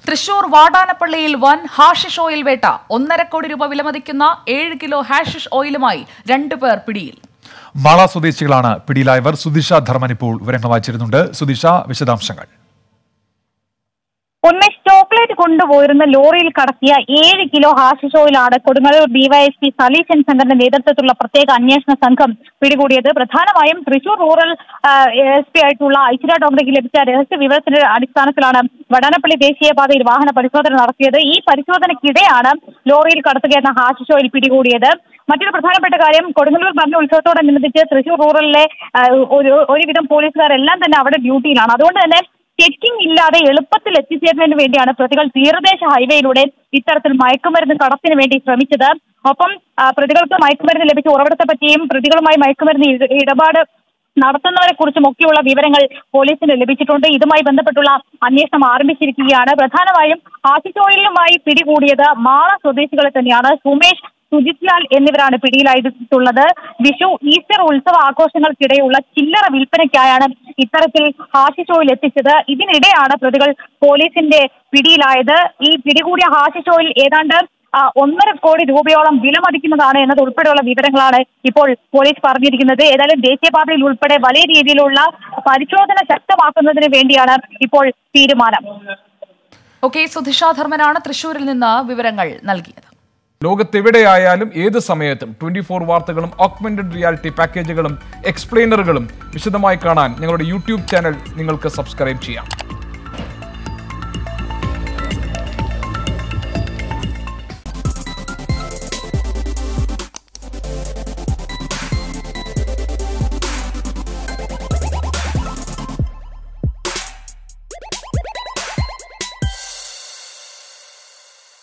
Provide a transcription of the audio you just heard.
തൃശൂർ വാടാനപ്പള്ളിയിൽ വൻ hashish oil വേട്ട ഒന്നര കോടി രൂപ വിലമതിക്കുന്ന ഏഴ് കിലോ ഹാഷിഷ് ഓയിലുമായി രണ്ടുപേർ പിടിയിൽ മാള സ്വദേശികളാണ് പിടിയിലായവർ സുദിഷ ധർമ്മൻ ഇപ്പോൾ വിവരങ്ങൾ വായിച്ചിരുന്നുണ്ട് സുദിഷ വിശദാംശങ്ങൾ ഉന്മേഷ് ചോക്ലേറ്റ് കൊണ്ടുപോയിരുന്ന ലോറിയിൽ കടത്തിയ ഏഴ് കിലോ ഹാഷിഷ് ഓയിലാണ് കൊടുങ്ങല്ലൂർ ഡിവൈഎസ്പി സലീശൻ ശങ്കറിന്റെ നേതൃത്വത്തിലുള്ള പ്രത്യേക അന്വേഷണ സംഘം പിടികൂടിയത് പ്രധാനമായും തൃശൂർ റൂറൽ എസ് പി ആയിട്ടുള്ള ഐശ്വര്യ ഡോക്ടർക്ക് ലഭിച്ച രഹസ്യ വിവരത്തിന്റെ അടിസ്ഥാനത്തിലാണ് വടാനപ്പള്ളി ദേശീയപാതയിൽ വാഹന പരിശോധന നടത്തിയത് ഈ പരിശോധനയ്ക്കിടെയാണ് ലോറിയിൽ കടത്തുകയെന്ന ഹാഷിഷ് ഓയിൽ പിടികൂടിയത് മറ്റൊരു പ്രധാനപ്പെട്ട കാര്യം കൊടുങ്ങല്ലൂർ ഭരണ ഉത്സവത്തോടനുബന്ധിച്ച് തൃശൂർ റൂറലിലെ ആ, ഒരു ഒരുവിധം പോലീസുകാരെല്ലാം തന്നെ അവിടെ ഡ്യൂട്ടിയിലാണ് അതുകൊണ്ട് തന്നെ ചെക്കിംഗ് ഇല്ലാതെ എളുപ്പത്തിൽ എത്തിച്ചേരുന്നതിന് വേണ്ടിയാണ് പ്രതികൾ തീരദേശ ഹൈവേയിലൂടെ ഇത്തരത്തിൽ മയക്കുമരുന്ന് കടത്തിന് വേണ്ടി ശ്രമിച്ചത് ഒപ്പം ആ, പ്രതികൾക്ക് മയക്കുമരുന്ന് ലഭിച്ച ഉറവിടത്തെ പറ്റിയും പ്രതികളുമായി മയക്കുമരുന്ന് ഇട- ഇടപാട് നടത്തുന്നവരെ കുറിച്ചും ഒക്കെയുള്ള വിവരങ്ങൾ പോലീസിന് ലഭിച്ചിട്ടുണ്ട് ഇതുമായി ബന്ധപ്പെട്ടുള്ള അന്വേഷണം ആരംഭിച്ചിരിക്കുകയാണ് പ്രധാനമായും ആസിഡ് ഓയിലുമായി പിടികൂടിയത് മാള സ്വദേശികളെ തന്നെയാണ് സുമേഷ് സുജിത് ലാൽ എന്നിവരാണ് പിടിയിലായിട്ടുള്ളത് വിഷു ഈസ്റ്റർ ഉത്സവ ആഘോഷങ്ങൾക്കിടെയുള്ള ചില്ലറ വിൽപ്പനയ്ക്കായാണ് ഇത്തരത്തിൽ ഹാഷിഷ് ഓയിൽ എത്തിച്ചത് ഇതിനിടെയാണ് പ്രതികൾ പോലീസിന്റെ പിടിയിലായത് ഈ പിടികൂടിയ ഹാഷിഷ് ഓയിൽ ഏതാണ്ട് ആ, ഒന്നര കോടി രൂപയോളം വിലമതിക്കുന്നതാണ് എന്നത് ഉൾപ്പെടെയുള്ള വിവരങ്ങളാണ് ഇപ്പോൾ പോലീസ് പറഞ്ഞിരിക്കുന്നത് ഏതായാലും ദേശീയപാതയിൽ ഉൾപ്പെടെ വലിയ രീതിയിലുള്ള പരിശോധന ശക്തമാക്കുന്നതിന് വേണ്ടിയാണ് ഇപ്പോൾ തീരുമാനം ഓക്കെ സുധിഷ ധർമ്മനാണ് തൃശൂരിൽ നിന്ന് വിവരങ്ങൾ നൽകിയത് ലോകത്തെവിടെയായാലും ഏത് സമയത്തും ട്വന്റി ഫോർ വാർത്തകളും ഓഗ്മെന്റഡ് റിയാലിറ്റി പാക്കേജുകളും എക്സ്പ്ലെയിനറുകളും വിശദമായി കാണാൻ ഞങ്ങളുടെ യൂട്യൂബ് ചാനൽ നിങ്ങൾക്ക് സബ്സ്ക്രൈബ് ചെയ്യാം